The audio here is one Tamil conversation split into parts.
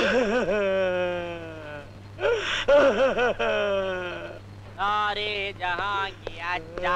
सारे जहां की अच्छा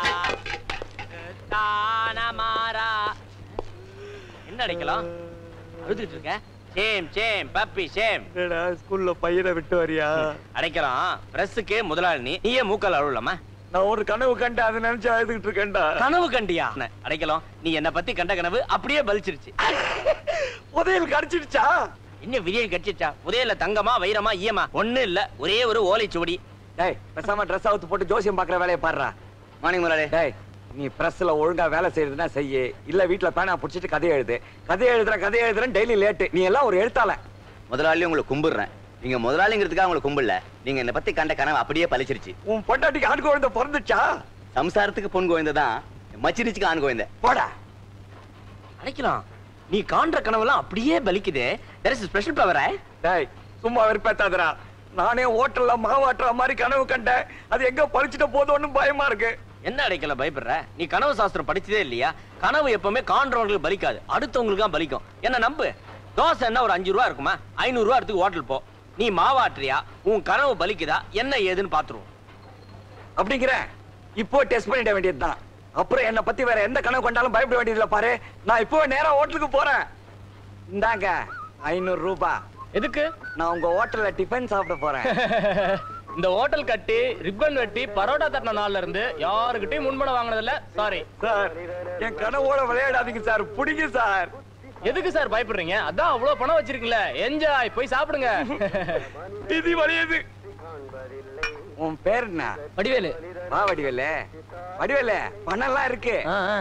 தான மாறா என்ன அடிக்கலாம் அழுதுகிட்டு இருக்க சேம் சேம் பப்பி சேம் என்னடா ஸ்கூல்ல பையனை விட்டு வரியா அடைக்கலாம் பிரஸ்ஸுக்கு முதலாளி நீ நீயே மூக்கால் அழுவலாமா நான் ஒரு கனவு கண்டு அதை நினைச்சு அழுதுகிட்டு இருக்கேன்டா கனவு கண்டியா அடைக்கலாம் நீ என்ன பத்தி கண்ட கனவு அப்படியே பலிச்சிருச்சு புதையல் கடிச்சிடுச்சா என்ன விஜய் கட்சிச்சா புதையல தங்கமா வைரமா ஈயமா ஒண்ணு இல்ல ஒரே ஒரு ஓலைச்சுவடி டேய் பேசாம ட்ரெஸ் அவுத்து போட்டு ஜோசியம் பாக்குற வேலையை பாடுறா மார்னிங் முதலாளி டேய் நீ பிரஸ்ல ஒழுங்கா வேலை செய்யறதுன்னா செய்யு இல்ல வீட்ல பேனா புடிச்சிட்டு கதையை எழுது கதையை எழுதுற கதையை எழுதுறேன் டெய்லி லேட்டு நீ எல்லாம் ஒரு எழுத்தாள முதலாளி உங்களை கும்பிடுறேன் நீங்க முதலாளிங்கிறதுக்காக உங்களை கும்பிடல நீங்க என்ன பத்தி கண்ட கனவு அப்படியே பலிச்சிருச்சு உன் பொண்டாட்டிக்கு ஆண் குழந்தை பிறந்துச்சா சம்சாரத்துக்கு பொன் கோயந்த தான் மச்சிரிச்சுக்கு ஆண் கோயந்த போடா அடைக்கலாம் நீ காண்ற கனவெல்லாம் அப்படியே பலிக்குது there is a special power டேய் சும்மா வெறுப்பேத்தாதடா நானே ஹோட்டல்ல மாவாட்டுற மாதிரி கனவு கண்டேன் அது எங்க பழிச்சிட்ட போதோன்னு பயமா இருக்கு என்ன அடைக்கல பயப்படுற நீ கனவு சாஸ்திரம் படிச்சதே இல்லையா கனவு எப்பவுமே காண்றவங்களுக்கு பலிக்காது அடுத்தவங்களுக்கு தான் பலிக்கும் என்ன நம்பு தோசை என்ன ஒரு அஞ்சு ரூபா இருக்குமா ஐநூறு ரூபா எடுத்து ஹோட்டல் போ நீ மாவாட்டுறியா உன் கனவு பலிக்குதா என்ன ஏதுன்னு பாத்துருவோம் அப்படிங்கிற இப்போ டெஸ்ட் பண்ணிட வேண்டியதுதான் அப்புறம் என்ன பத்தி வேற எந்த கனவு கொண்டாலும் பயப்பட வேண்டியதுல பாரு நான் இப்போ நேரா ஹோட்டலுக்கு போறேன் இந்தாங்க ஐநூறு ரூபாய் எதுக்கு நான் உங்க ஹோட்டல்ல டிஃபன் சாப்பிட போறேன் இந்த ஹோட்டல் கட்டி ரிப்பன் வெட்டி பரோட்டா தட்டின நாள்ல இருந்து யாருக்கிட்டையும் முன்பணம் வாங்கினது இல்ல சாரி சார் என் கனவோட விளையாடாதீங்க சார் பிடிங்க சார் எதுக்கு சார் பயப்படுறீங்க அதான் அவ்வளவு பணம் வச்சிருக்கீங்களே என்ஜாய் போய் சாப்பிடுங்க நிதி வலியுது உன் பேர் என்ன வடிவேலு வா வடிவேலு வடிவேலு பணம் எல்லாம் இருக்கு ஆ, ஆ.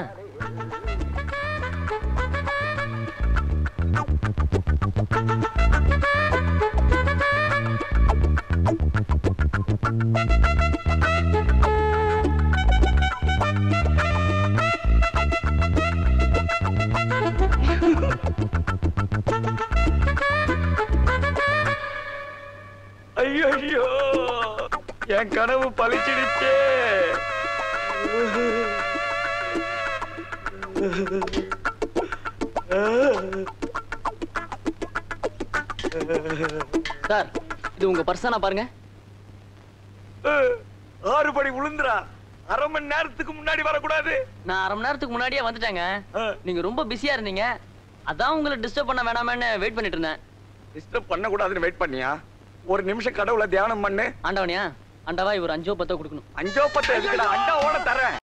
ஐயோ ஐயோ என் கனவு பழிச்சிடுச்சே சார் இது உங்க பர்சனா பாருங்க ஆறு படி விழுந்துரா அரை மணி நேரத்துக்கு முன்னாடி வரக்கூடாது நான் அரை மணி நேரத்துக்கு முன்னாடியே வந்துட்டேங்க ஆ. நீங்க ரொம்ப பிஸியா இருந்தீங்க அதான் உங்களை டிஸ்டர்ப் பண்ண வேணாமேன்னு வெயிட் பண்ணிட்டு இருந்தேன் டிஸ்டர்ப் பண்ண கூடாதுன்னு வெயிட் பண்ணியா ஒரு நிமிஷம் கடவுள தியானம் பண்ணு ஆண்டவனியா ஆண்டவா இவர் அஞ்சோ பத்தோ கொடுக்கணும் அஞ்சோ பத்து எதுக்குடா அண்டாவோட தரேன்